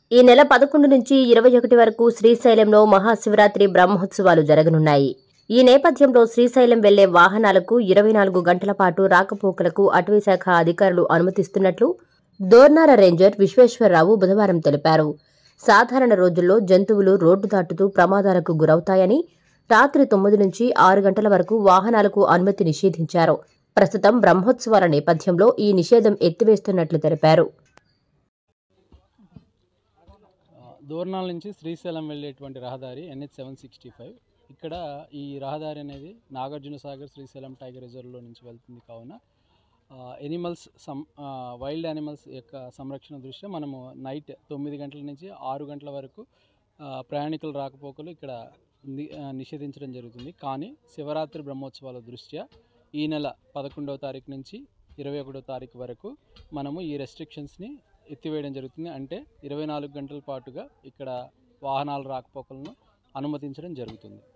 ఈ నెల పదకొండు నుంచి ఇరవై ఒకటి వరకు శ్రీశైలంలో మహాశివరాత్రి బ్రహ్మోత్సవాలు జరగనున్నాయి ఈ నేపథ్యంలో శ్రీశైలం వెళ్లే వాహనాలకు ఇరవై నాలుగు గంటల పాటు రాకపోకలకు అటవీ శాఖ అధికారులు అనుమతిస్తున్నట్లు దోర్నార రేంజర్ విశ్వేశ్వరరావు బుధవారం తెలిపారు సాధారణ రోజుల్లో జంతువులు రోడ్డు దాటుతూ ప్రమాదాలకు గురవుతాయని రాత్రి తొమ్మిది నుంచి ఆరు గంటల వరకు వాహనాలకు అనుమతి నిషేధించారు ప్రస్తుతం బ్రహ్మోత్సవాల నేపథ్యంలో ఈ నిషేధం ఎత్తివేస్తున్నట్లు తెలిపారు ఆ, దోర్నాల నుంచి శ్రీశైలం వెళ్ళేటువంటి రహదారి ఎన్హెచ్ సెవెన్ సిక్స్టీ ఫైవ్ ఇక్కడ ఈ రహదారి అనేది నాగార్జున సాగర్ శ్రీశైలం టైగర్ రిజర్వ్లో నుంచి వెళ్తుంది కావున ఎనిమల్స్ సం వైల్డ్ యానిమల్స్ యొక్క సంరక్షణ దృష్ట్యా మనము నైట్ తొమ్మిది గంటల నుంచి ఆరు గంటల వరకు ఆ, ప్రయాణికులు రాకపోకలు ఇక్కడ ని- ఆ, నిషేధించడం జరుగుతుంది కానీ శివరాత్రి బ్రహ్మోత్సవాల దృష్ట్యా ఈ నెల పదకొండవ తారీఖు నుంచి ఇరవై ఒకటో తారీఖు వరకు మనము ఈ రెస్ట్రిక్షన్స్ని ఎత్తివేయడం జరుగుతుంది అంటే ఇరవై నాలుగు గంటల పాటుగా ఇక్కడ వాహనాల రాకపోకలను అనుమతించడం జరుగుతుంది